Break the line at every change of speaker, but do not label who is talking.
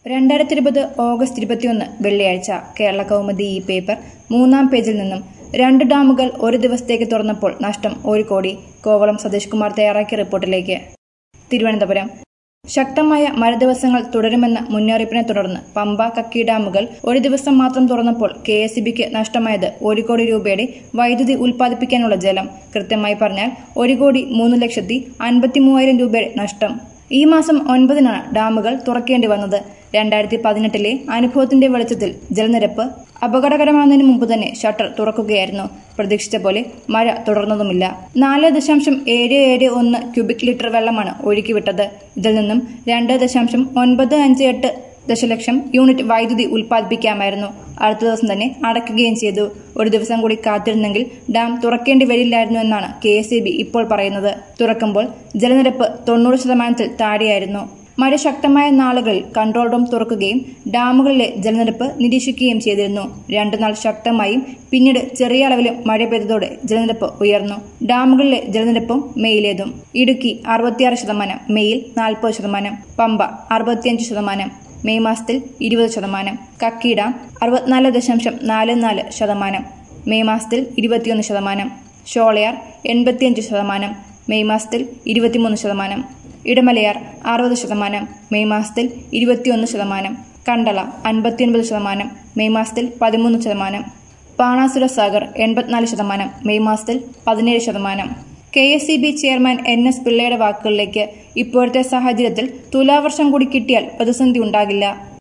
രണ്ടായിരത്തി ഇരുപത് ഓഗസ്റ്റ് ഇരുപത്തിയൊന്ന് വെള്ളിയാഴ്ച കേരള കൗമുദി ഈ പേപ്പർ മൂന്നാം പേജിൽ നിന്നും രണ്ട് ഡാമുകൾ ഒരു ദിവസത്തേക്ക് തുറന്നപ്പോൾ നഷ്ടം ഒരു കോടി കോവളം സതീഷ് കുമാർ തയ്യാറാക്കിയ റിപ്പോർട്ടിലേക്ക് തിരുവനന്തപുരം ശക്തമായ മഴ ദിവസങ്ങൾ തുടരുമെന്ന മുന്നറിയിപ്പിനെ തുടർന്ന് പമ്പ കക്കി ഡാമുകൾ ഒരു ദിവസം മാത്രം തുറന്നപ്പോൾ കെ എസ് ബിക്ക് നഷ്ടമായത് ഒരു കോടി രൂപയുടെ വൈദ്യുതി ഉൽപ്പാദിപ്പിക്കാനുള്ള ജലം കൃത്യമായി പറഞ്ഞാൽ ഒരു കോടി മൂന്ന് ലക്ഷത്തി അൻപത്തി മൂവായിരം രൂപയുടെ നഷ്ടം ഈ മാസം ഒൻപതിനാണ് ഡാമുകൾ തുറക്കേണ്ടി വന്നത് രണ്ടായിരത്തി പതിനെട്ടിലെ അനുഭവത്തിന്റെ വെളിച്ചത്തിൽ ജലനിരപ്പ് അപകടകരമാകുന്നതിന് മുമ്പ് തന്നെ ഷട്ടർ തുറക്കുകയായിരുന്നു പ്രതീക്ഷിച്ച പോലെ മഴ തുടർന്നതുമില്ല നാല് ദശാംശം ഏഴ് ഏഴ് ഒന്ന് ക്യൂബിക് ലിറ്റർ വെള്ളമാണ് ഒഴുക്കിവിട്ടത് ഇതിൽ നിന്നും രണ്ട് ദശാംശം ഒൻപത് അഞ്ച് എട്ട് ദശലക്ഷം യൂണിറ്റ് വൈദ്യുതി ഉൽപ്പാദിപ്പിക്കാമായിരുന്നു അടുത്ത ദിവസം തന്നെ അടയ്ക്കുകയും ചെയ്തു ഒരു ദിവസം കൂടി കാത്തിരുന്നെങ്കിൽ ഡാം തുറക്കേണ്ടി വരില്ലായിരുന്നു എന്നാണ് കെ ഇപ്പോൾ പറയുന്നത് തുറക്കുമ്പോൾ ജലനിരപ്പ് തൊണ്ണൂറ് ശതമാനത്തിൽ താഴെയായിരുന്നു മഴ ശക്തമായ നാളുകളിൽ കൺട്രോൾ റൂം തുറക്കുകയും ഡാമുകളിലെ ജലനിരപ്പ് നിരീക്ഷിക്കുകയും ചെയ്തിരുന്നു രണ്ടു നാൾ ശക്തമായും പിന്നീട് ചെറിയ അളവിലും മഴ പെയ്തതോടെ ജലനിരപ്പ് ഉയർന്നു ഡാമുകളിലെ ജലനിരപ്പും മെയിലേതും ഇടുക്കി അറുപത്തിയാറ് ശതമാനം മെയിൽ നാൽപ്പത് ശതമാനം പമ്പ അറുപത്തിയഞ്ച് ശതമാനം മെയ് മാസത്തിൽ ഇരുപത് ശതമാനം കക്കി ഡാം അറുപത്തിനാല് ദശാംശം നാല് നാല് ശതമാനം മെയ് മാസത്തിൽ ഇരുപത്തിയൊന്ന് ശതമാനം ഷോളയാർ എൺപത്തിയഞ്ച് ശതമാനം മെയ് മാസത്തിൽ ഇരുപത്തിമൂന്ന് ശതമാനം ഇടമലയാർ അറുപത് ശതമാനം മെയ് മാസത്തിൽ ഇരുപത്തിയൊന്ന് ശതമാനം കണ്ടള അൻപത്തിയൊൻപത് ശതമാനം മെയ് മാസത്തിൽ പതിമൂന്ന് ശതമാനം ബാണാസുര സാഗർ എൺപത്തിനാല് ശതമാനം മെയ് മാസത്തിൽ പതിനേഴ് ശതമാനം K S E B chairman N S പിള്ളയുടെ വാക്കുകളിലേക്ക് ഇപ്പോഴത്തെ സാഹചര്യത്തിൽ തുലാവർഷം കൂടി കിട്ടിയാൽ പ്രതിസന്ധി ഉണ്ടാകില്ല